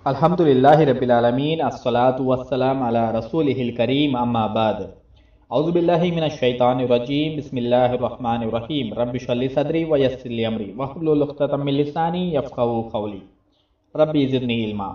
అల్హమ్దులిల్లాహి రబ్బిల్ ఆలమీన్ అస్సలాతు వస్సలాం అలా రసూలిహిల్ కరీం అమ్మా బాద్ ఔజు బిల్లాహి మినష్ షైతానిర్ రజీం బిస్మిల్లాహిర్ రహ్మానిర్ రహీం రబ్బి షల్లి సద్రి వయస్సిర్ లి అమ్రి వహ్లుల్ ఉఖ్తతం మిన్ లిసాని యఫ్ఖహు ఖౌలి రబ్బి జిద్ని ఇల్మా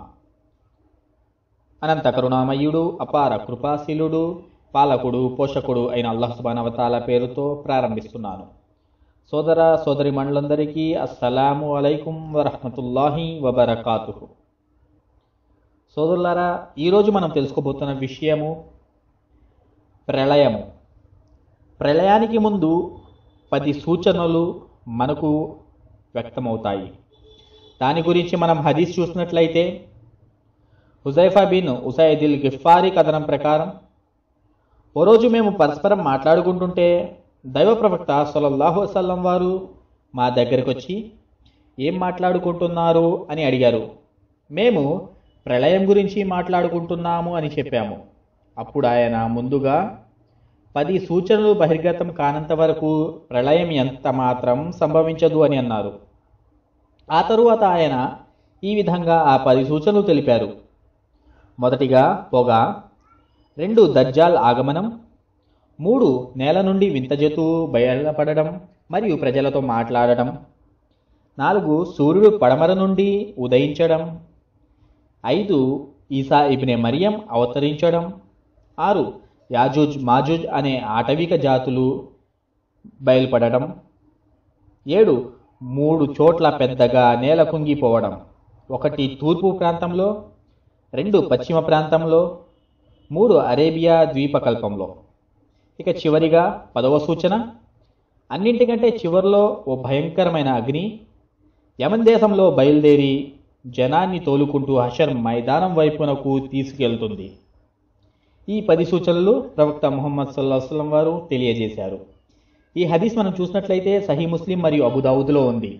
అనంత కరుణామయుడు అపార కృపాశీలుడు పాలకుడు పోషకుడు అయిన అల్లాహ్ సుబానవతాల పేరుతో ప్రారంభిస్తున్నాను సోదర సోదరి మండలందరికీ అస్సలాము అలైకుం వరహమతుల్లాహి వబరకాతుహు సోదరులారా ఈరోజు మనం తెలుసుకోబోతున్న విషయము ప్రళయము ప్రళయానికి ముందు పది సూచనలు మనకు వ్యక్తమవుతాయి దాని గురించి మనం హదీస్ చూసినట్లయితే హుజైఫా బిన్ ఉసైదిల్ గిఫారీ కథనం ప్రకారం ఓ రోజు మేము పరస్పరం మాట్లాడుకుంటుంటే దైవ ప్రవక్త సొలల్లాహు వసల్లం వారు మా దగ్గరికి వచ్చి ఏం మాట్లాడుకుంటున్నారు అని అడిగారు మేము ప్రళయం గురించి మాట్లాడుకుంటున్నాము అని చెప్పాము అప్పుడు ఆయన ముందుగా పది సూచనలు బహిర్గతం కానంత వరకు ప్రళయం ఎంత మాత్రం సంభవించదు అని అన్నారు ఆ తరువాత ఆయన ఈ విధంగా ఆ పది సూచనలు తెలిపారు మొదటిగా పొగ రెండు దజ్జాల్ ఆగమనం మూడు నేల నుండి వింత జంతువు బయలుపడడం మరియు ప్రజలతో మాట్లాడడం నాలుగు సూర్యుడు పడమర నుండి ఉదయించడం ఐదు ఈసా ఇబ్నే మరియం అవతరించడం ఆరు యాజూజ్ మాజూజ్ అనే ఆటవిక జాతులు బయలుపడడం ఏడు మూడు చోట్ల పెద్దగా నేల కుంగిపోవడం ఒకటి తూర్పు ప్రాంతంలో రెండు పశ్చిమ ప్రాంతంలో మూడు అరేబియా ద్వీపకల్పంలో ఇక చివరిగా పదవ సూచన అన్నింటికంటే చివరిలో ఓ భయంకరమైన అగ్ని యమన్ దేశంలో బయలుదేరి జనాన్ని తోలుకుంటూ హషర్ మైదానం వైపునకు తీసుకెళ్తుంది ఈ పది సూచనలు ప్రవక్త ముహమ్మద్ సల్లాహం వారు తెలియజేశారు ఈ హదీస్ మనం చూసినట్లయితే సహీ ముస్లిం మరియు అబుదావుద్లో ఉంది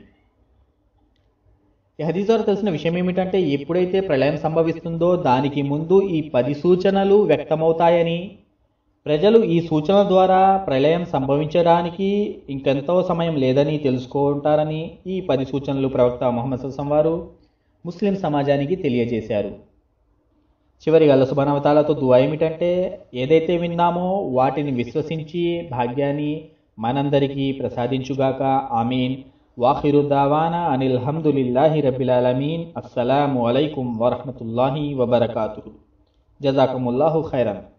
ఈ హదీస్ ద్వారా తెలిసిన విషయం ఏమిటంటే ఎప్పుడైతే ప్రళయం సంభవిస్తుందో దానికి ముందు ఈ పది సూచనలు వ్యక్తమవుతాయని ప్రజలు ఈ సూచన ద్వారా ప్రళయం సంభవించడానికి ఇంకెంతో సమయం లేదని తెలుసుకుంటారని ఈ పది సూచనలు ప్రవక్త మొహమ్మద్ సల్సం వారు ముస్లిం సమాజానికి తెలియజేశారు చివరిగా సుబనవతాలతో దువా ఏమిటంటే ఏదైతే విన్నామో వాటిని విశ్వసించి భాగ్యాన్ని మనందరికీ ప్రసాదించుగాక ఆమీన్ వాఖిరు దావానా అనిల్ హమ్దులిల్లాహి రబ్బిల్ ఆలమీన్ అస్సలాము అలైకుం వరహమతుల్లాహి వబర్కాతు జజాకముల్లాహు ఖైరన్